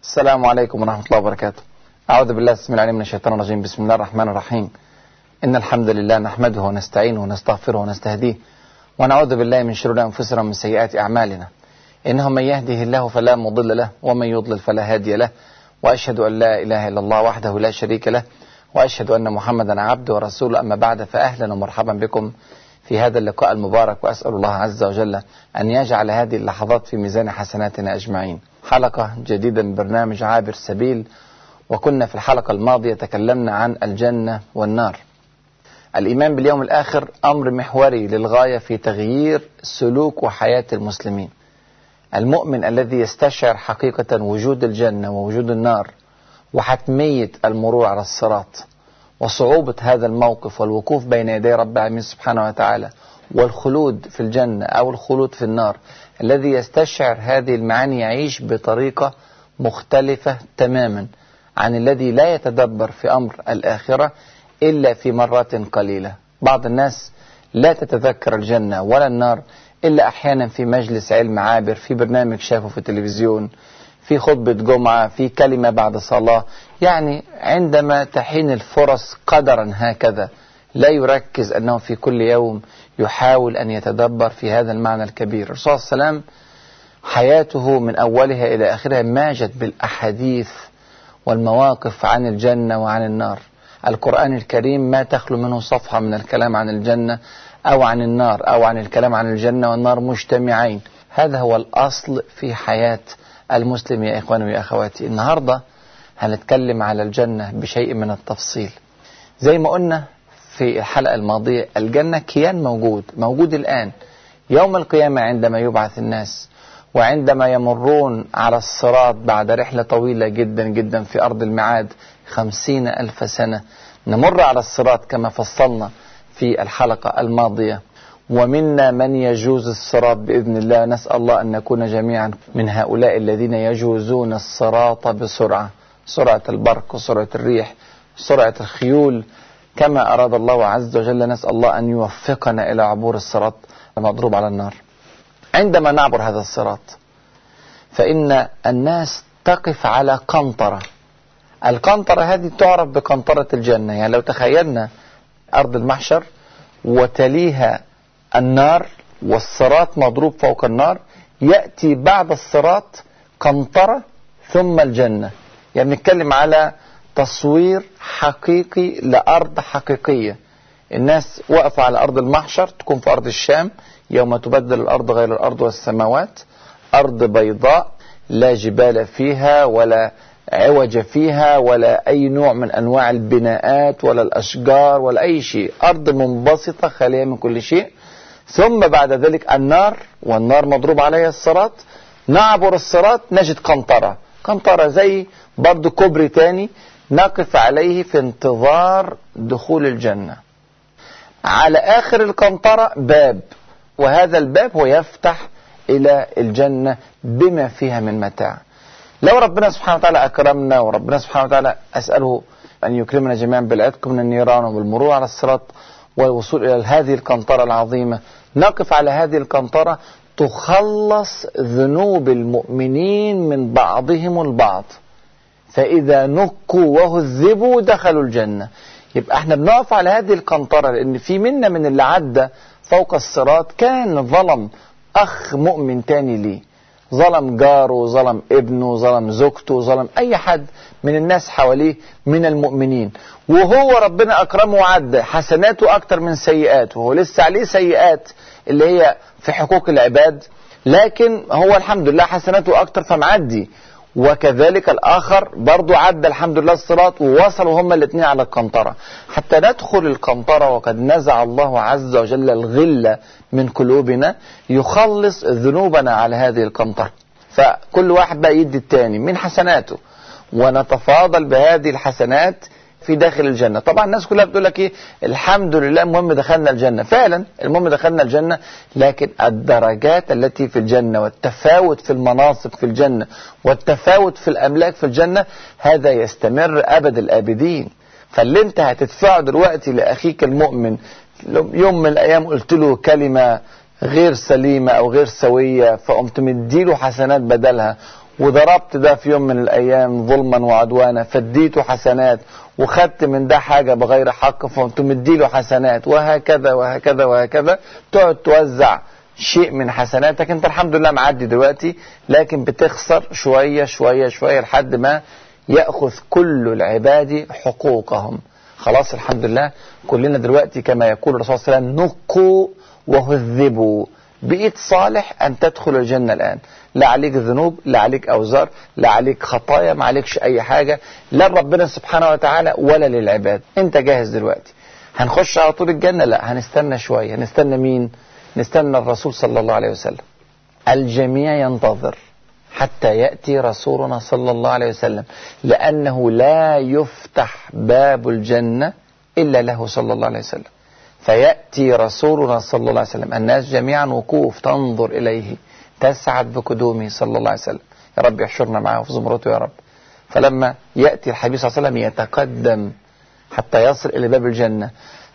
السلام عليكم ورحمة الله وبركاته أعوذ بالله السميع العليم من الشيطان الرجيم بسم الله الرحمن الرحيم إن الحمد لله نحمده ونستعينه ونستغفره ونستهديه ونعوذ بالله من شرور أنفسنا ومن سيئات أعمالنا إنه من يهده الله فلا مضل له ومن يضلل فلا هادي له وأشهد أن لا إله إلا الله وحده لا شريك له وأشهد أن محمدا عبده ورسوله أما بعد فأهلا ومرحبا بكم في هذا اللقاء المبارك وأسأل الله عز وجل أن يجعل هذه اللحظات في ميزان حسناتنا أجمعين حلقة جديدة من برنامج عابر سبيل وكنا في الحلقة الماضية تكلمنا عن الجنة والنار الإيمان باليوم الآخر أمر محوري للغاية في تغيير سلوك وحياة المسلمين المؤمن الذي يستشعر حقيقة وجود الجنة ووجود النار وحتمية المرور على الصراط وصعوبة هذا الموقف والوقوف بين يدي رب العالمين سبحانه وتعالى والخلود في الجنة أو الخلود في النار الذي يستشعر هذه المعاني يعيش بطريقة مختلفة تماما عن الذي لا يتدبر في أمر الآخرة إلا في مرات قليلة بعض الناس لا تتذكر الجنة ولا النار إلا أحيانا في مجلس علم عابر في برنامج شافه في التلفزيون في خطبة جمعة في كلمة بعد صلاة يعني عندما تحين الفرص قدرا هكذا لا يركز أنه في كل يوم يحاول أن يتدبر في هذا المعنى الكبير الرسول صلى الله عليه وسلم حياته من أولها إلى آخرها ماجت بالأحاديث والمواقف عن الجنة وعن النار القرآن الكريم ما تخلو منه صفحة من الكلام عن الجنة أو عن النار أو عن الكلام عن الجنة والنار مجتمعين هذا هو الأصل في حياة المسلم يا إخواني ويا أخواتي النهاردة هنتكلم على الجنة بشيء من التفصيل زي ما قلنا في الحلقة الماضية الجنة كيان موجود موجود الآن يوم القيامة عندما يبعث الناس وعندما يمرون على الصراط بعد رحلة طويلة جدا جدا في أرض المعاد خمسين ألف سنة نمر على الصراط كما فصلنا في الحلقة الماضية ومنا من يجوز الصراط بإذن الله نسأل الله أن نكون جميعا من هؤلاء الذين يجوزون الصراط بسرعة سرعة البرق وسرعة الريح سرعة الخيول كما أراد الله عز وجل نسأل الله أن يوفقنا إلى عبور الصراط المضروب على النار عندما نعبر هذا الصراط فإن الناس تقف على قنطرة القنطرة هذه تعرف بقنطرة الجنة يعني لو تخيلنا أرض المحشر وتليها النار والصراط مضروب فوق النار يأتي بعد الصراط قنطرة ثم الجنة يعني نتكلم على تصوير حقيقي لأرض حقيقية الناس واقفة على أرض المحشر تكون في أرض الشام يوم تبدل الأرض غير الأرض والسماوات أرض بيضاء لا جبال فيها ولا عوج فيها ولا أي نوع من أنواع البناءات ولا الأشجار ولا أي شيء أرض منبسطة خالية من كل شيء ثم بعد ذلك النار والنار مضروب عليها الصراط نعبر الصراط نجد قنطرة قنطرة زي برضو كوبري تاني نقف عليه في انتظار دخول الجنة على آخر القنطرة باب وهذا الباب هو يفتح إلى الجنة بما فيها من متاع لو ربنا سبحانه وتعالى أكرمنا وربنا سبحانه وتعالى أسأله أن يكرمنا جميعا بالعتق من النيران وبالمرور على الصراط والوصول إلى هذه القنطرة العظيمة نقف على هذه القنطرة تخلص ذنوب المؤمنين من بعضهم البعض فإذا نكوا وهذبوا دخلوا الجنة يبقى احنا بنقف على هذه القنطرة لأن في منا من اللي عدى فوق الصراط كان ظلم أخ مؤمن تاني ليه ظلم جاره ظلم ابنه ظلم زوجته ظلم أي حد من الناس حواليه من المؤمنين وهو ربنا أكرمه وعدى حسناته أكتر من سيئاته وهو لسه عليه سيئات اللي هي في حقوق العباد لكن هو الحمد لله حسناته أكتر فمعدي وكذلك الآخر برضو عدى الحمد لله الصراط ووصلوا هما الاثنين على القنطرة حتى ندخل القنطرة وقد نزع الله عز وجل الغلة من قلوبنا يخلص ذنوبنا على هذه القنطرة فكل واحد بقى يدي التاني من حسناته ونتفاضل بهذه الحسنات في داخل الجنة طبعا الناس كلها بتقول لك ايه الحمد لله المهم دخلنا الجنة فعلا المهم دخلنا الجنة لكن الدرجات التي في الجنة والتفاوت في المناصب في الجنة والتفاوت في الأملاك في الجنة هذا يستمر أبد الآبدين فاللي انت هتدفعه دلوقتي لأخيك المؤمن يوم من الأيام قلت له كلمة غير سليمة أو غير سوية فقمت مديله حسنات بدلها وضربت ده في يوم من الأيام ظلما وعدوانا فاديته حسنات وخدت من ده حاجة بغير حق فقمت مديله حسنات وهكذا وهكذا وهكذا تقعد توزع شيء من حسناتك انت الحمد لله معدي دلوقتي لكن بتخسر شوية شوية شوية لحد ما يأخذ كل العباد حقوقهم خلاص الحمد لله كلنا دلوقتي كما يقول الرسول صلى الله عليه وسلم نقوا وهذبوا بقيت صالح أن تدخل الجنة الآن لا عليك ذنوب لا عليك أوزار لا عليك خطايا ما عليكش أي حاجة لا ربنا سبحانه وتعالى ولا للعباد أنت جاهز دلوقتي هنخش على طول الجنة لا هنستنى شوية نستنى مين نستنى الرسول صلى الله عليه وسلم الجميع ينتظر حتى يأتي رسولنا صلى الله عليه وسلم لأنه لا يفتح باب الجنة إلا له صلى الله عليه وسلم فيأتي رسولنا صلى الله عليه وسلم الناس جميعا وقوف تنظر إليه تسعد بقدومه صلى الله عليه وسلم يا رب يحشرنا معه في زمرته يا رب فلما يأتي الحبيب صلى الله عليه وسلم يتقدم حتى يصل إلى باب الجنة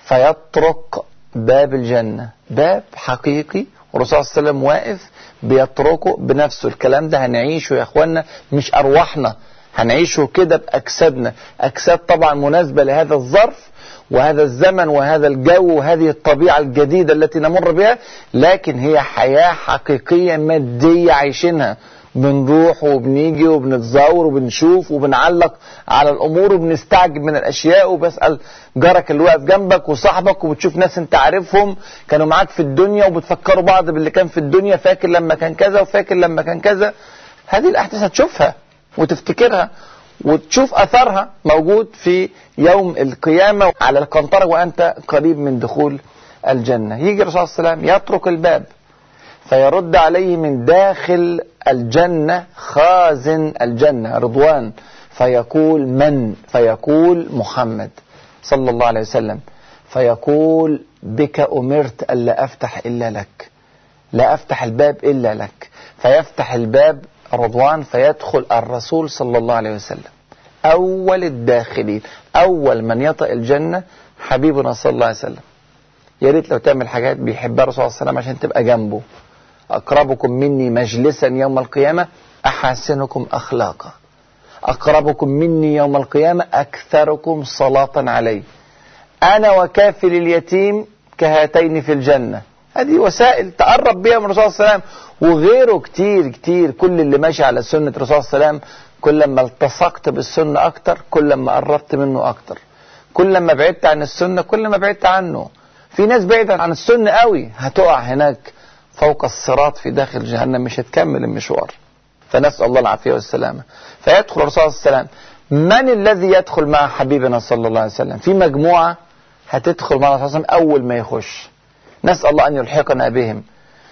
فيطرق باب الجنة باب حقيقي والرسول صلى الله عليه وسلم واقف بيطرقه بنفسه الكلام ده هنعيشه يا اخوانا مش أرواحنا هنعيشه كده بأجسادنا أجساد طبعا مناسبة لهذا الظرف وهذا الزمن وهذا الجو وهذه الطبيعة الجديدة التي نمر بها لكن هي حياة حقيقية مادية عايشينها بنروح وبنيجي وبنتزور وبنشوف وبنعلق على الامور وبنستعجب من الاشياء وبسال جارك اللي واقف جنبك وصاحبك وبتشوف ناس انت عارفهم كانوا معاك في الدنيا وبتفكروا بعض باللي كان في الدنيا فاكر لما كان كذا وفاكر لما كان كذا هذه الاحداث هتشوفها وتفتكرها وتشوف اثرها موجود في يوم القيامه على القنطره وانت قريب من دخول الجنه يجي الرسول صلى الله عليه وسلم يترك الباب فيرد عليه من داخل الجنة خازن الجنة رضوان فيقول من فيقول محمد صلى الله عليه وسلم فيقول بك أمرت ألا أفتح إلا لك لا أفتح الباب إلا لك فيفتح الباب رضوان فيدخل الرسول صلى الله عليه وسلم أول الداخلين أول من يطأ الجنة حبيبنا صلى الله عليه وسلم يا ريت لو تعمل حاجات بيحبها الرسول صلى الله عليه وسلم عشان تبقى جنبه أقربكم مني مجلسا يوم القيامة أحسنكم أخلاقا أقربكم مني يوم القيامة أكثركم صلاة علي أنا وكافل اليتيم كهاتين في الجنة هذه وسائل تقرب بها من الرسول صلى الله عليه وسلم وغيره كتير كتير كل اللي ماشي على سنة الرسول صلى الله عليه وسلم كل ما التصقت بالسنة أكتر كل ما قربت منه أكتر كل ما بعدت عن السنة كل ما بعدت عنه في ناس بعيدة عن السنة قوي هتقع هناك فوق الصراط في داخل جهنم مش هتكمل المشوار فنسأل الله العافية والسلامة فيدخل الرسول صلى الله عليه وسلم من الذي يدخل مع حبيبنا صلى الله عليه وسلم في مجموعة هتدخل مع الرسول صلى الله عليه وسلم أول ما يخش نسأل الله أن يلحقنا بهم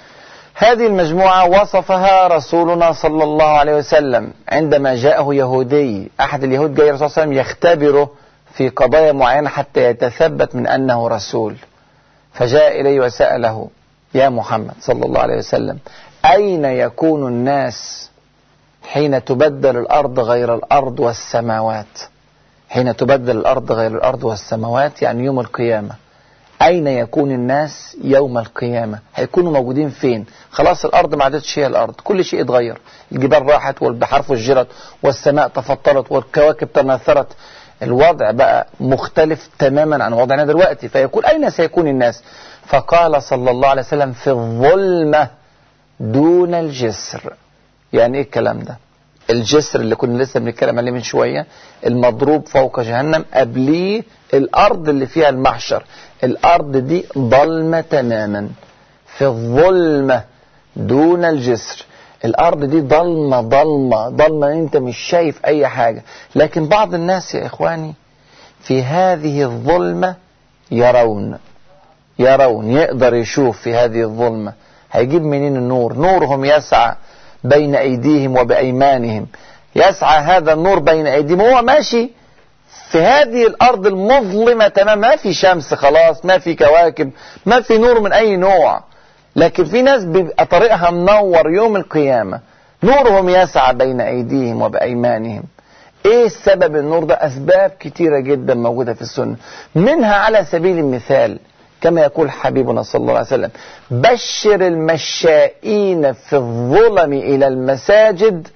هذه المجموعة وصفها رسولنا صلى الله عليه وسلم عندما جاءه يهودي أحد اليهود جاي الرسول صلى الله عليه وسلم يختبره في قضايا معينة حتى يتثبت من أنه رسول فجاء إليه وسأله يا محمد صلى الله عليه وسلم أين يكون الناس حين تبدل الأرض غير الأرض والسماوات حين تبدل الأرض غير الأرض والسماوات يعني يوم القيامة أين يكون الناس يوم القيامة هيكونوا موجودين فين خلاص الأرض ما عادتش هي الأرض كل شيء اتغير الجبال راحت والبحار فجرت والسماء تفطرت والكواكب تناثرت الوضع بقى مختلف تماما عن وضعنا دلوقتي فيقول أين سيكون الناس فقال صلى الله عليه وسلم في الظلمة دون الجسر يعني ايه الكلام ده الجسر اللي كنا لسه بنتكلم عليه من شوية المضروب فوق جهنم قبليه الأرض اللي فيها المحشر الأرض دي ضلمة تماما في الظلمة دون الجسر الأرض دي ضلمة ضلمة ضلمة أنت مش شايف أي حاجة لكن بعض الناس يا إخواني في هذه الظلمة يرون يرون يقدر يشوف في هذه الظلمة هيجيب منين النور نورهم يسعى بين أيديهم وبأيمانهم يسعى هذا النور بين أيديهم هو ماشي في هذه الأرض المظلمة تمام ما في شمس خلاص ما في كواكب ما في نور من أي نوع لكن في ناس بيبقى طريقها منور يوم القيامة نورهم يسعى بين أيديهم وبأيمانهم ايه السبب النور ده اسباب كتيرة جدا موجودة في السنة منها على سبيل المثال كما يقول حبيبنا صلى الله عليه وسلم بشر المشائين في الظلم إلى المساجد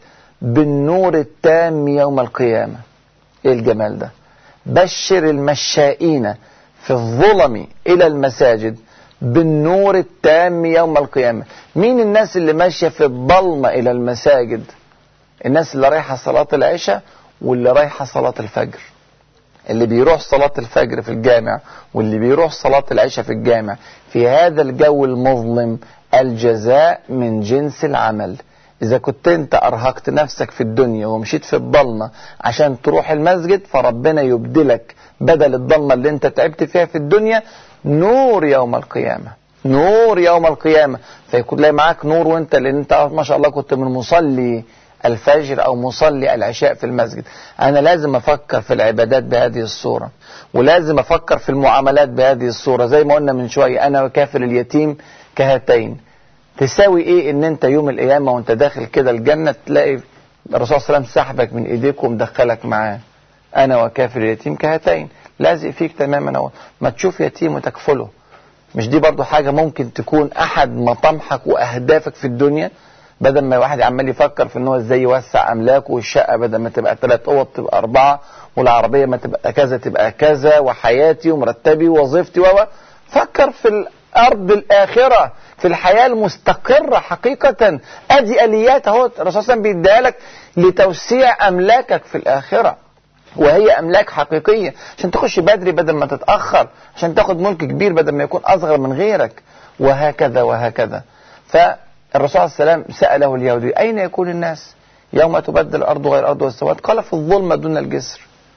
بالنور التام يوم القيامة ايه الجمال ده بشر المشائين في الظلم الى المساجد بالنور التام يوم القيامة مين الناس اللي ماشية في الظلمة الى المساجد الناس اللي رايحة صلاة العشاء واللي رايحة صلاة الفجر اللي بيروح صلاة الفجر في الجامع واللي بيروح صلاة العشاء في الجامع في هذا الجو المظلم الجزاء من جنس العمل إذا كنت أنت أرهقت نفسك في الدنيا ومشيت في الضلمة عشان تروح المسجد فربنا يبدلك بدل الضلمة اللي أنت تعبت فيها في الدنيا نور يوم القيامة نور يوم القيامة فيكون لا معاك نور وانت لان انت ما شاء الله كنت من مصلي الفجر او مصلي العشاء في المسجد انا لازم افكر في العبادات بهذه الصورة ولازم افكر في المعاملات بهذه الصورة زي ما قلنا من شوية انا وكافر اليتيم كهاتين تساوي ايه ان انت يوم القيامة وانت داخل كده الجنة تلاقي الرسول صلى الله عليه وسلم سحبك من ايديك ومدخلك معاه انا وكافر اليتيم كهاتين لازق فيك تماما اهو ما تشوف يتيم وتكفله مش دي برضو حاجة ممكن تكون احد مطامحك واهدافك في الدنيا بدل ما واحد عمال يفكر في ان هو ازاي يوسع املاكه والشقه بدل ما تبقى ثلاث اوض تبقى اربعه والعربيه ما تبقى كذا تبقى كذا وحياتي ومرتبي ووظيفتي و فكر في الارض الاخره في الحياه المستقره حقيقه ادي اليات اهو الرسول صلى الله عليه وسلم بيديها لك لتوسيع املاكك في الاخره وهي املاك حقيقيه عشان تخش بدري بدل ما تتاخر عشان تاخد ملك كبير بدل ما يكون اصغر من غيرك وهكذا وهكذا فالرسول عليه السلام ساله اليهودي اين يكون الناس يوم تبدل الارض غير الارض والسماوات قال في الظلمه دون الجسر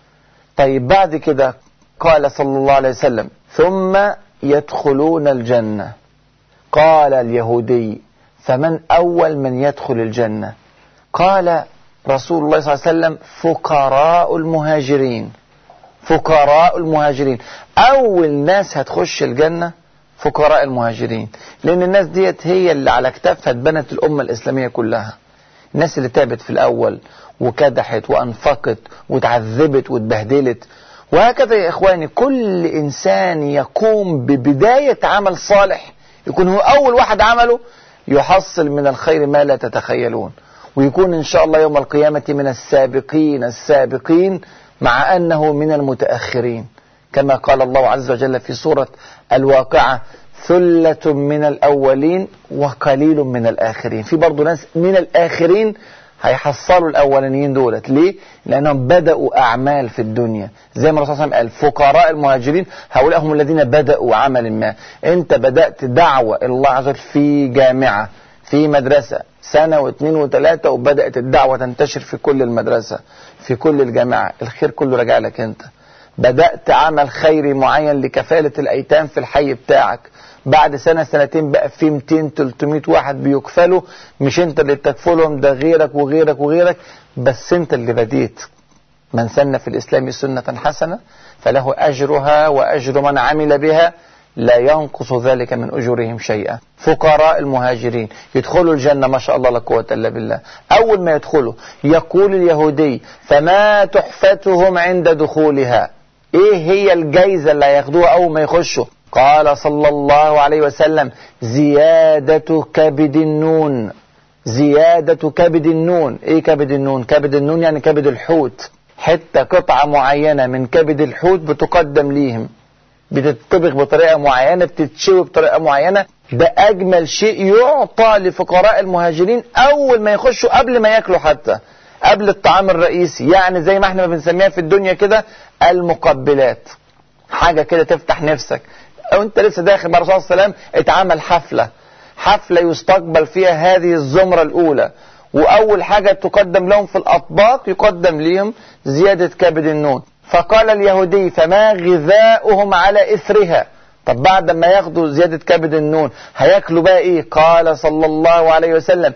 طيب بعد كده قال صلى الله عليه وسلم ثم يدخلون الجنه قال اليهودي فمن اول من يدخل الجنه قال رسول الله صلى الله عليه وسلم فقراء المهاجرين فقراء المهاجرين أول ناس هتخش الجنة فقراء المهاجرين لأن الناس ديت هي اللي على كتافها اتبنت الأمة الإسلامية كلها الناس اللي تعبت في الأول وكدحت وأنفقت وتعذبت واتبهدلت وهكذا يا إخواني كل إنسان يقوم ببداية عمل صالح يكون هو أول واحد عمله يحصل من الخير ما لا تتخيلون ويكون إن شاء الله يوم القيامة من السابقين السابقين مع أنه من المتأخرين كما قال الله عز وجل في سورة الواقعة ثلة من الأولين وقليل من الآخرين في برضو ناس من الآخرين هيحصلوا الأولانيين دولت ليه؟ لأنهم بدأوا أعمال في الدنيا زي ما الرسول صلى الله عليه وسلم قال فقراء المهاجرين هؤلاء هم الذين بدأوا عمل ما أنت بدأت دعوة إلى الله عز وجل في جامعة في مدرسة سنة واثنين وثلاثة وبدأت الدعوة تنتشر في كل المدرسة في كل الجامعة الخير كله راجع لك انت بدأت عمل خيري معين لكفالة الأيتام في الحي بتاعك بعد سنة سنتين بقى في 200 300 واحد بيكفلوا مش انت اللي تكفلهم ده غيرك وغيرك وغيرك بس انت اللي بديت من سن في الإسلام سنة حسنة فله أجرها وأجر من عمل بها لا ينقص ذلك من أجورهم شيئا فقراء المهاجرين يدخلوا الجنة ما شاء الله لا قوة إلا بالله أول ما يدخلوا يقول اليهودي فما تحفتهم عند دخولها إيه هي الجايزة اللي هياخدوها أول ما يخشوا قال صلى الله عليه وسلم زيادة كبد النون زيادة كبد النون ايه كبد النون كبد النون يعني كبد الحوت حتة قطعة معينة من كبد الحوت بتقدم ليهم بتطبخ بطريقة معينة بتتشوي بطريقة معينة ده أجمل شيء يعطى لفقراء المهاجرين أول ما يخشوا قبل ما ياكلوا حتى قبل الطعام الرئيسي يعني زي ما احنا ما بنسميها في الدنيا كده المقبلات حاجة كده تفتح نفسك أو أنت لسه داخل مع الرسول صلى الله عليه وسلم اتعمل حفلة حفلة يستقبل فيها هذه الزمرة الأولى وأول حاجة تقدم لهم في الأطباق يقدم لهم زيادة كبد النون فقال اليهودي فما غذاؤهم على إثرها طب بعد ما ياخدوا زيادة كبد النون هياكلوا بقى ايه قال صلى الله عليه وسلم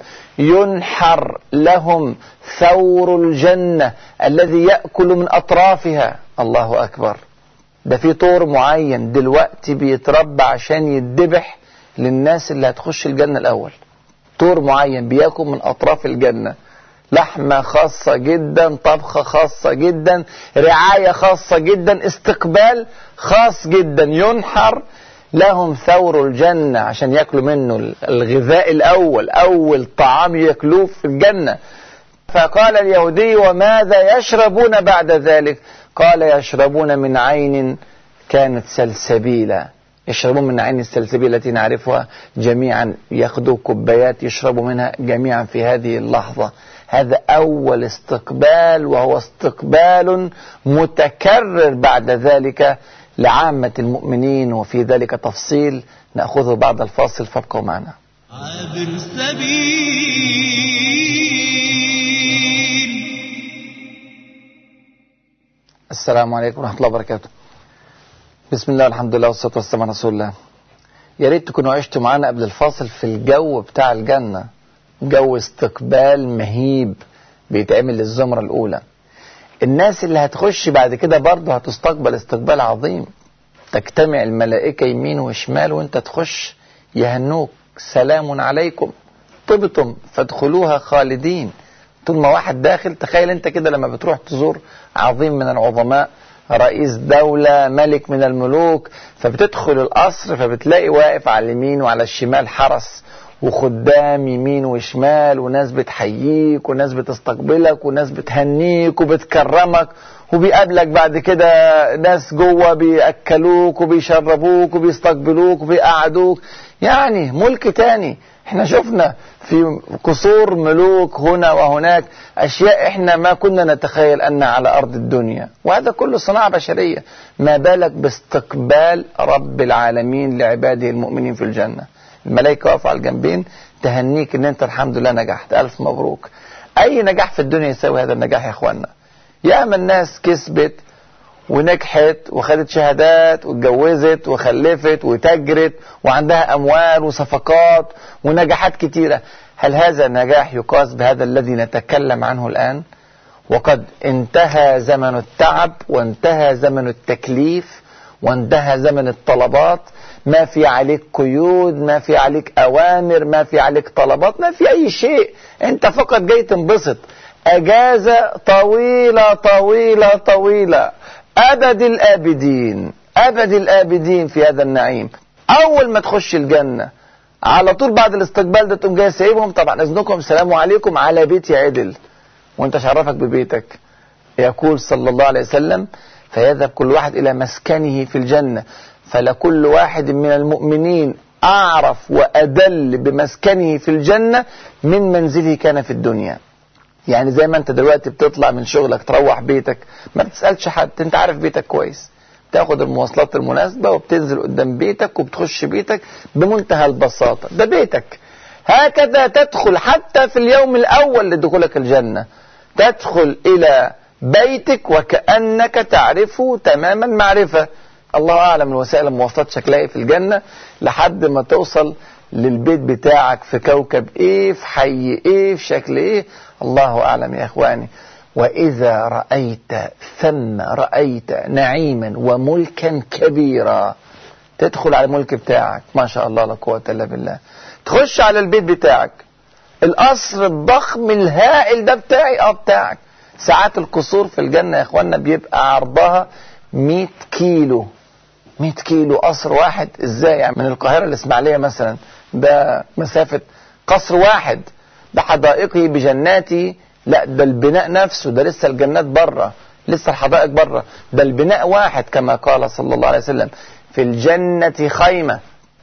ينحر لهم ثور الجنة الذي يأكل من أطرافها الله أكبر ده في طور معين دلوقتي بيتربى عشان يتذبح للناس اللي هتخش الجنة الأول طور معين بياكل من أطراف الجنة لحمة خاصة جدا طبخة خاصة جدا رعاية خاصة جدا استقبال خاص جدا ينحر لهم ثور الجنة عشان يأكلوا منه الغذاء الأول أول طعام يأكلوه في الجنة فقال اليهودي وماذا يشربون بعد ذلك قال يشربون من عين كانت سلسبيلا يشربون من عين السلسبيل التي نعرفها جميعا ياخذوا كوبايات يشربوا منها جميعا في هذه اللحظة هذا أول استقبال وهو استقبال متكرر بعد ذلك لعامة المؤمنين وفي ذلك تفصيل نأخذه بعد الفاصل فابقوا معنا عابر السبيل السلام عليكم ورحمة الله وبركاته بسم الله الحمد لله والصلاة والسلام على رسول الله يا ريت تكونوا عشتوا معانا قبل الفاصل في الجو بتاع الجنة جو استقبال مهيب بيتعمل للزمرة الأولى الناس اللي هتخش بعد كده برضه هتستقبل استقبال عظيم تجتمع الملائكة يمين وشمال وانت تخش يهنوك سلام عليكم طبتم فادخلوها خالدين طول ما واحد داخل تخيل انت كده لما بتروح تزور عظيم من العظماء رئيس دولة ملك من الملوك فبتدخل القصر فبتلاقي واقف على اليمين وعلى الشمال حرس وخدام يمين وشمال وناس بتحييك وناس بتستقبلك وناس بتهنيك وبتكرمك وبيقابلك بعد كده ناس جوه بيأكلوك وبيشربوك وبيستقبلوك وبيقعدوك يعني ملك تاني احنا شفنا في قصور ملوك هنا وهناك اشياء احنا ما كنا نتخيل انها على ارض الدنيا وهذا كله صناعة بشرية ما بالك باستقبال رب العالمين لعباده المؤمنين في الجنة الملائكة واقفة على الجنبين تهنيك ان انت الحمد لله نجحت الف مبروك اي نجاح في الدنيا يساوي هذا النجاح يا اخوانا ياما الناس كسبت ونجحت وخدت شهادات واتجوزت وخلفت وتجرت وعندها اموال وصفقات ونجاحات كتيره هل هذا النجاح يقاس بهذا الذي نتكلم عنه الان وقد انتهى زمن التعب وانتهى زمن التكليف وانتهى زمن الطلبات ما في عليك قيود ما في عليك اوامر ما في عليك طلبات ما في اي شيء انت فقط جاي تنبسط اجازه طويله طويله طويله أبد الآبدين أبد الآبدين في هذا النعيم أول ما تخش الجنة على طول بعد الاستقبال ده تقوم جاي سايبهم طبعا إذنكم السلام عليكم على بيتي عدل وانت شرفك ببيتك يقول صلى الله عليه وسلم فيذهب كل واحد إلى مسكنه في الجنة فلكل واحد من المؤمنين أعرف وأدل بمسكنه في الجنة من منزله كان في الدنيا يعني زي ما انت دلوقتي بتطلع من شغلك تروح بيتك ما بتسألش حد انت عارف بيتك كويس تاخد المواصلات المناسبة وبتنزل قدام بيتك وبتخش بيتك بمنتهى البساطة ده بيتك هكذا تدخل حتى في اليوم الأول لدخولك الجنة تدخل إلى بيتك وكأنك تعرفه تماما معرفة الله أعلم الوسائل المواصلات شكلها في الجنة لحد ما توصل للبيت بتاعك في كوكب ايه في حي ايه في شكل ايه الله اعلم يا اخواني واذا رايت ثم رايت نعيما وملكا كبيرا تدخل على الملك بتاعك ما شاء الله لا قوه الا بالله تخش على البيت بتاعك القصر الضخم الهائل ده بتاعي اه بتاعك ساعات القصور في الجنه يا اخوانا بيبقى عرضها 100 كيلو 100 كيلو قصر واحد ازاي يعني من القاهره للاسماعيليه مثلا ده مسافة قصر واحد بحدائقه بجناته لا ده البناء نفسه ده لسه الجنات بره لسه الحدائق بره ده البناء واحد كما قال صلى الله عليه وسلم في الجنة خيمة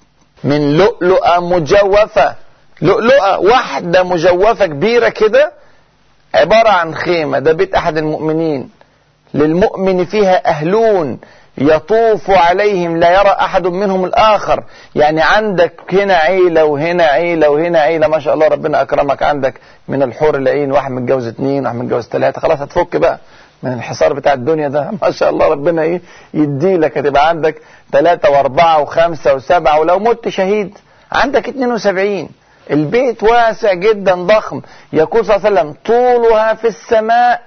من لؤلؤة مجوفة لؤلؤة واحدة مجوفة كبيرة كده عبارة عن خيمة ده بيت أحد المؤمنين للمؤمن فيها أهلون يطوف عليهم لا يرى أحد منهم الآخر يعني عندك هنا عيلة وهنا عيلة وهنا عيلة ما شاء الله ربنا أكرمك عندك من الحور العين واحد متجوز اثنين واحد متجوز ثلاثة خلاص هتفك بقى من الحصار بتاع الدنيا ده ما شاء الله ربنا ايه يدي لك هتبقى عندك ثلاثة واربعة وخمسة وسبعة ولو مت شهيد عندك 72 البيت واسع جدا ضخم يقول صلى الله عليه وسلم طولها في السماء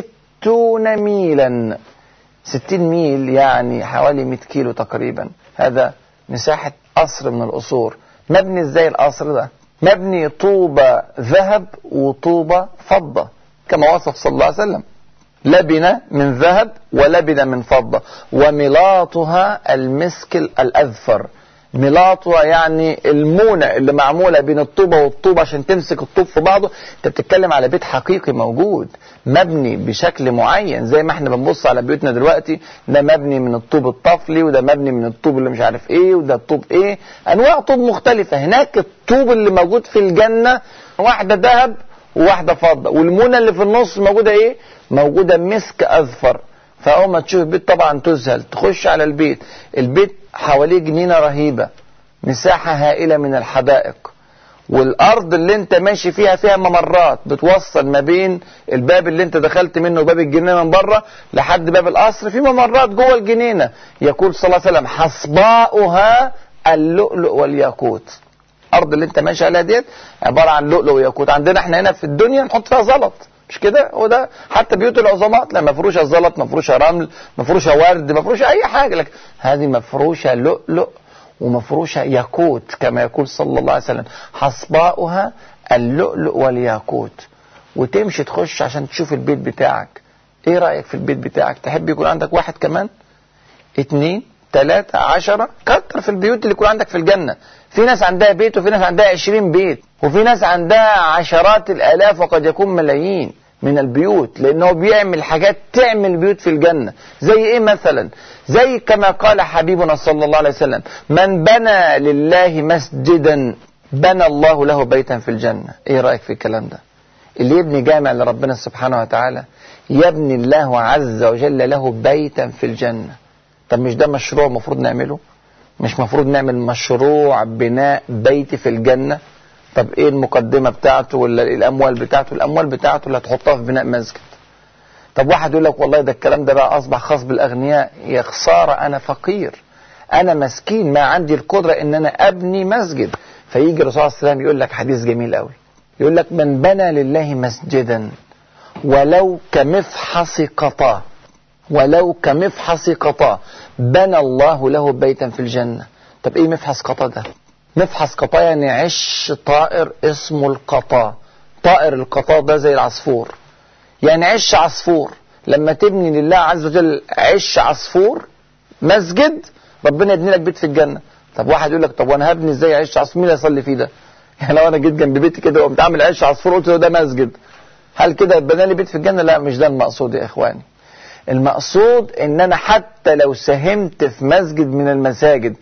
ستون ميلا 60 ميل يعني حوالي 100 كيلو تقريبا هذا مساحة قصر من القصور مبني ازاي القصر ده مبني طوبة ذهب وطوبة فضة كما وصف صلى الله عليه وسلم لبنة من ذهب ولبنة من فضة وملاطها المسك الأذفر ميلاطوة يعني المونة اللي معمولة بين الطوبة والطوبة عشان تمسك الطوب في بعضه انت بتتكلم على بيت حقيقي موجود مبني بشكل معين زي ما احنا بنبص على بيوتنا دلوقتي ده مبني من الطوب الطفلي وده مبني من الطوب اللي مش عارف ايه وده الطوب ايه انواع طوب مختلفة هناك الطوب اللي موجود في الجنة واحدة ذهب وواحدة فضة والمونة اللي في النص موجودة ايه موجودة مسك اذفر فاول ما تشوف البيت طبعا تذهل تخش على البيت البيت حواليه جنينة رهيبة مساحة هائلة من الحدائق والارض اللي انت ماشي فيها فيها ممرات بتوصل ما بين الباب اللي انت دخلت منه باب الجنينه من بره لحد باب القصر في ممرات جوه الجنينه يقول صلى الله عليه وسلم حصباؤها اللؤلؤ والياقوت الارض اللي انت ماشي عليها ديت عباره عن لؤلؤ وياقوت عندنا احنا هنا في الدنيا نحط فيها زلط مش كده هو ده حتى بيوت العظماء لا مفروشه زلط مفروشه رمل مفروشه ورد مفروشه اي حاجه لكن هذه مفروشه لؤلؤ ومفروشه ياقوت كما يقول صلى الله عليه وسلم حصباؤها اللؤلؤ والياقوت وتمشي تخش عشان تشوف البيت بتاعك ايه رايك في البيت بتاعك تحب يكون عندك واحد كمان اتنين تلاتة عشرة كتر في البيوت اللي يكون عندك في الجنة في ناس عندها بيت وفي ناس عندها عشرين بيت وفي ناس عندها عشرات الآلاف وقد يكون ملايين من البيوت لأنه بيعمل حاجات تعمل بيوت في الجنة زي إيه مثلا زي كما قال حبيبنا صلى الله عليه وسلم من بنى لله مسجدا بنى الله له بيتا في الجنة إيه رأيك في الكلام ده اللي يبني جامع لربنا سبحانه وتعالى يبني الله عز وجل له بيتا في الجنة طب مش ده مشروع المفروض نعمله مش مفروض نعمل مشروع بناء بيت في الجنة طب ايه المقدمة بتاعته ولا الاموال بتاعته الاموال بتاعته اللي هتحطها في بناء مسجد طب واحد يقول لك والله ده الكلام ده بقى اصبح خاص بالاغنياء يا خسارة انا فقير انا مسكين ما عندي القدرة ان انا ابني مسجد فيجي الرسول صلى الله عليه وسلم يقول لك حديث جميل قوي يقول لك من بنى لله مسجدا ولو كمفحص قطاه ولو كمفحص قطاه بنى الله له بيتا في الجنة طب ايه مفحص قطا ده مفحص قطا يعني عش طائر اسمه القطا طائر القطا ده زي العصفور يعني عش عصفور لما تبني لله عز وجل عش عصفور مسجد ربنا يبني لك بيت في الجنة طب واحد يقول لك طب وانا هبني ازاي عش عصفور مين اللي يصلي فيه ده يعني لو انا جيت جنب بيتي كده وقمت عامل عش عصفور قلت له ده مسجد هل كده بنى لي بيت في الجنة لا مش ده المقصود يا اخواني المقصود ان انا حتى لو ساهمت في مسجد من المساجد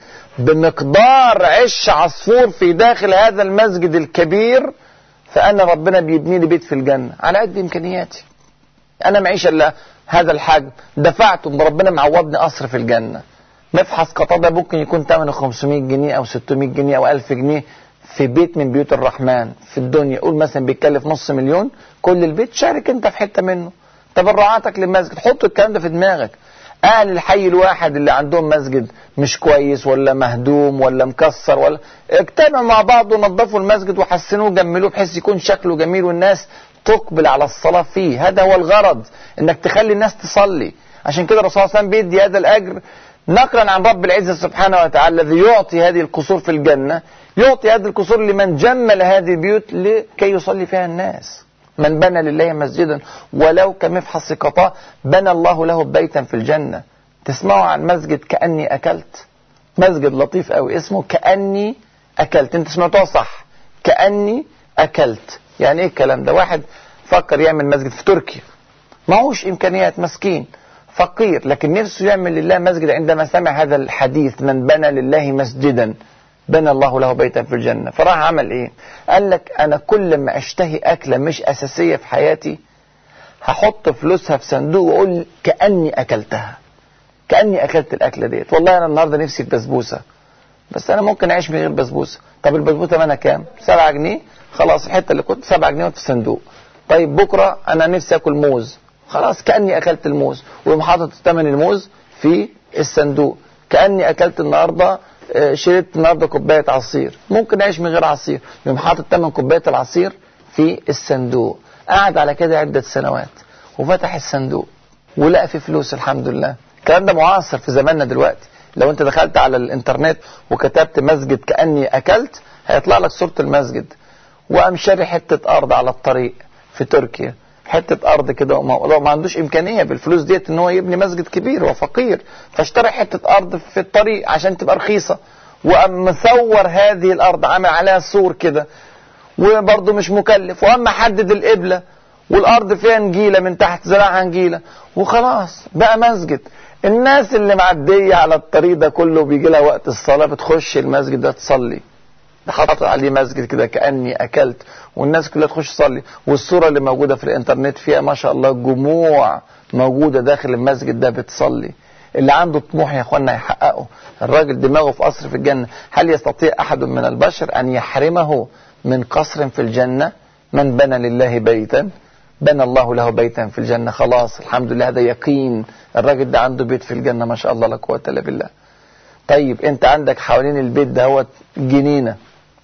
بمقدار عش عصفور في داخل هذا المسجد الكبير فانا ربنا بيبني لي بيت في الجنة على قد امكانياتي انا معيش الا هذا الحجم دفعت ربنا معوضني قصر في الجنة مفحص قطابة ممكن يكون ثمنه 500 جنيه او 600 جنيه او 1000 جنيه في بيت من بيوت الرحمن في الدنيا قول مثلا بيتكلف نص مليون كل البيت شارك انت في حتة منه تبرعاتك للمسجد حط الكلام ده في دماغك اهل الحي الواحد اللي عندهم مسجد مش كويس ولا مهدوم ولا مكسر ولا اجتمعوا مع بعض ونظفوا المسجد وحسنوه وجملوه بحيث يكون شكله جميل والناس تقبل على الصلاة فيه هذا هو الغرض انك تخلي الناس تصلي عشان كده الرسول صلى الله عليه وسلم بيدي هذا الاجر نقلا عن رب العزة سبحانه وتعالى الذي يعطي هذه القصور في الجنة يعطي هذه القصور لمن جمل هذه البيوت لكي يصلي فيها الناس من بنى لله مسجدا ولو كمفحص قطاء بنى الله له بيتا في الجنة تسمعوا عن مسجد كأني أكلت مسجد لطيف قوي اسمه كأني أكلت انت سمعتوها صح كأني أكلت يعني ايه الكلام ده واحد فكر يعمل مسجد في تركيا معهوش إمكانيات مسكين فقير لكن نفسه يعمل لله مسجد عندما سمع هذا الحديث من بنى لله مسجدا بنى الله له بيتا في الجنة فراح عمل ايه قال لك انا كل ما اشتهي اكلة مش اساسية في حياتي هحط فلوسها في صندوق واقول كأني اكلتها كأني اكلت الاكلة ديت والله انا النهاردة نفسي في بسبوسة بس انا ممكن اعيش من غير بسبوسة طب البسبوسة مالها كام سبعة جنيه خلاص الحتة اللي كنت سبعة جنيه في الصندوق طيب بكرة انا نفسي اكل موز خلاص كأني اكلت الموز ويقوم حاطط ثمن الموز في الصندوق كأني اكلت النهارده شربت النهارده كوبايه عصير ممكن اعيش من غير عصير يقوم حاطط ثمن كوبايه العصير في الصندوق قعد على كده عده سنوات وفتح الصندوق ولقى فيه فلوس الحمد لله الكلام ده معاصر في زماننا دلوقتي لو انت دخلت على الانترنت وكتبت مسجد كاني اكلت هيطلع لك صوره المسجد وقام شاري حته ارض على الطريق في تركيا حته ارض كده وما ما عندوش امكانيه بالفلوس ديت ان هو يبني مسجد كبير هو فقير فاشترى حته ارض في الطريق عشان تبقى رخيصه وقام مصور هذه الارض عامل عليها سور كده وبرضه مش مكلف واما حدد القبله والارض فيها نجيله من تحت زراعها نجيله وخلاص بقى مسجد الناس اللي معديه على الطريق ده كله بيجي لها وقت الصلاه بتخش المسجد ده تصلي حاطط عليه مسجد كده كاني اكلت والناس كلها تخش تصلي والصوره اللي موجوده في الانترنت فيها ما شاء الله جموع موجوده داخل المسجد ده بتصلي اللي عنده طموح يا اخوانا يحققه الراجل دماغه في قصر في الجنه هل يستطيع احد من البشر ان يحرمه من قصر في الجنه من بنى لله بيتا بنى الله له بيتا في الجنه خلاص الحمد لله هذا يقين الراجل ده عنده بيت في الجنه ما شاء الله لا قوه الا بالله طيب انت عندك حوالين البيت دهوت جنينه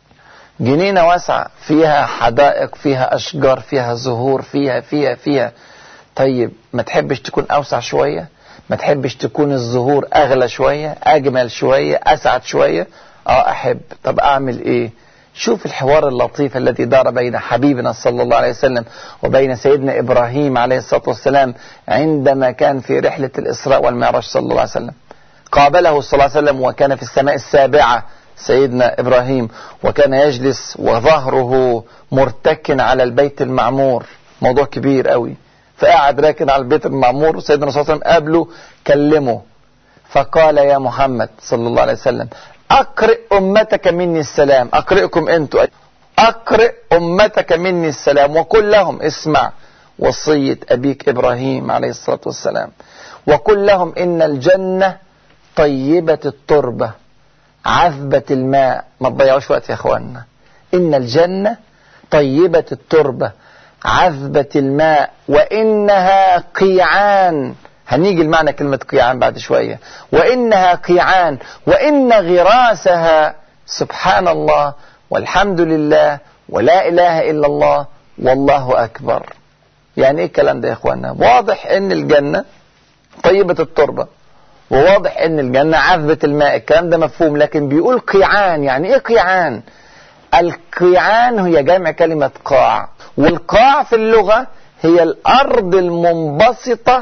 جنينة واسعة فيها حدائق فيها أشجار فيها زهور فيها فيها فيها طيب ما تحبش تكون أوسع شوية ما تحبش تكون الزهور أغلى شوية أجمل شوية أسعد شوية اه أحب طب أعمل إيه شوف الحوار اللطيف الذي دار بين حبيبنا صلى الله عليه وسلم وبين سيدنا إبراهيم عليه الصلاة والسلام عندما كان في رحلة الإسراء والمعراج صلى الله عليه وسلم قابله صلى الله عليه وسلم وكان في السماء السابعة سيدنا إبراهيم وكان يجلس وظهره مرتكن على البيت المعمور موضوع كبير قوي فقعد راكن على البيت المعمور وسيدنا صلى الله عليه وسلم قابله كلمه فقال يا محمد صلى الله عليه وسلم أقرئ أمتك مني السلام أقرئكم أنتوا أقرئ أمتك مني السلام وقل لهم اسمع وصية أبيك إبراهيم عليه الصلاة والسلام وقل لهم إن الجنة طيبة التربة عذبة الماء ما تضيعوش وقت يا اخوانا ان الجنة طيبة التربة عذبة الماء وانها قيعان هنيجي المعنى كلمة قيعان بعد شوية وانها قيعان وان غراسها سبحان الله والحمد لله ولا اله الا الله والله اكبر يعني ايه الكلام ده يا اخوانا واضح ان الجنة طيبة التربة وواضح ان الجنة عذبة الماء الكلام ده مفهوم لكن بيقول قيعان يعني ايه قيعان القيعان هي جمع كلمة قاع والقاع في اللغة هي الارض المنبسطة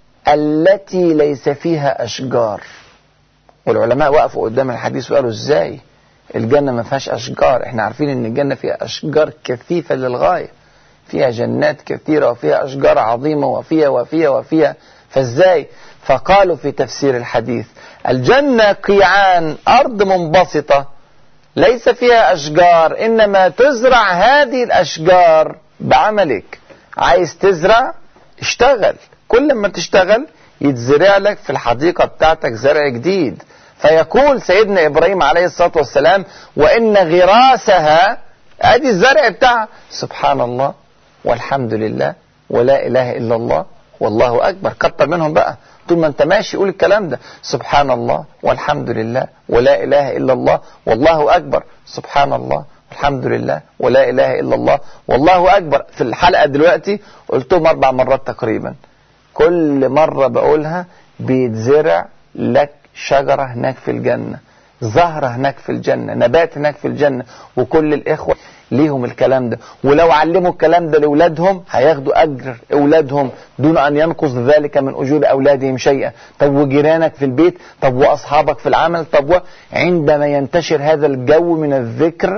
التي ليس فيها اشجار والعلماء وقفوا قدام الحديث وقالوا ازاي الجنة ما فيهاش اشجار احنا عارفين ان الجنة فيها اشجار كثيفة للغاية فيها جنات كثيرة وفيها اشجار عظيمة وفيها وفيها وفيها فازاي فقالوا في تفسير الحديث الجنة قيعان أرض منبسطة ليس فيها أشجار إنما تزرع هذه الأشجار بعملك عايز تزرع اشتغل كل ما تشتغل يتزرع لك في الحديقة بتاعتك زرع جديد فيقول سيدنا إبراهيم عليه الصلاة والسلام وإن غراسها ادي الزرع بتاعها سبحان الله والحمد لله ولا إله إلا الله والله أكبر كتر منهم بقى طول ما انت ماشي قول الكلام ده سبحان الله والحمد لله ولا اله الا الله والله اكبر سبحان الله الحمد لله ولا اله الا الله والله اكبر في الحلقه دلوقتي قلتهم اربع مرات تقريبا كل مره بقولها بيتزرع لك شجره هناك في الجنه زهره هناك في الجنه نبات هناك في الجنه وكل الاخوه ليهم الكلام ده ولو علموا الكلام ده لاولادهم هياخدوا اجر اولادهم دون ان ينقص ذلك من اجور اولادهم شيئا طب وجيرانك في البيت طب واصحابك في العمل طب عندما ينتشر هذا الجو من الذكر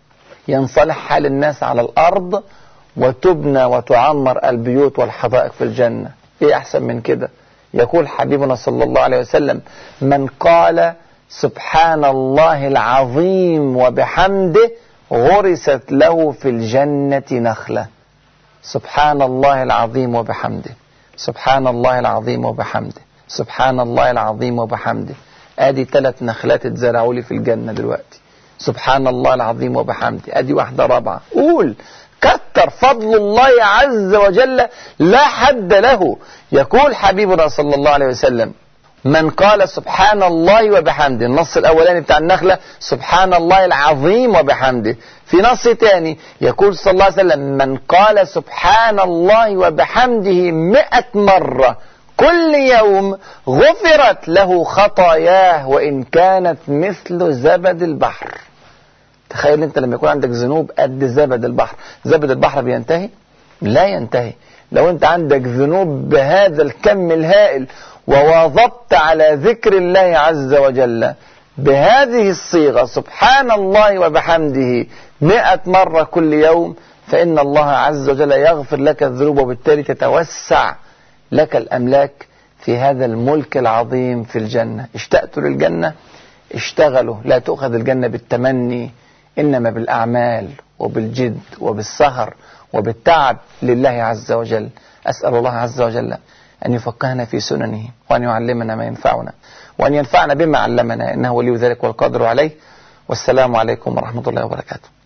ينصلح حال الناس على الارض وتبنى وتعمر البيوت والحدائق في الجنه ايه احسن من كده يقول حبيبنا صلى الله عليه وسلم من قال سبحان الله العظيم وبحمده غرست له في الجنة نخلة سبحان الله العظيم وبحمده سبحان الله العظيم وبحمده سبحان الله العظيم وبحمده ادي ثلاث نخلات اتزرعوا لي في الجنة دلوقتي سبحان الله العظيم وبحمده ادي واحدة رابعة قول كتر فضل الله عز وجل لا حد له يقول حبيبنا صلى الله عليه وسلم من قال سبحان الله وبحمده النص الأولاني بتاع النخلة سبحان الله العظيم وبحمده في نص تاني يقول صلى الله عليه وسلم من قال سبحان الله وبحمده مئة مرة كل يوم غفرت له خطاياه وإن كانت مثل زبد البحر تخيل انت لما يكون عندك ذنوب قد زبد البحر زبد البحر بينتهي لا ينتهي لو انت عندك ذنوب بهذا الكم الهائل وواظبت على ذكر الله عز وجل بهذه الصيغة سبحان الله وبحمده مئة مرة كل يوم فإن الله عز وجل يغفر لك الذنوب وبالتالي تتوسع لك الأملاك في هذا الملك العظيم في الجنة اشتأت للجنة اشتغلوا لا تؤخذ الجنة بالتمني إنما بالأعمال وبالجد وبالسهر وبالتعب لله عز وجل أسأل الله عز وجل أن يفقهنا في سننه وأن يعلمنا ما ينفعنا وأن ينفعنا بما علمنا إنه ولي ذلك والقادر عليه والسلام عليكم ورحمة الله وبركاته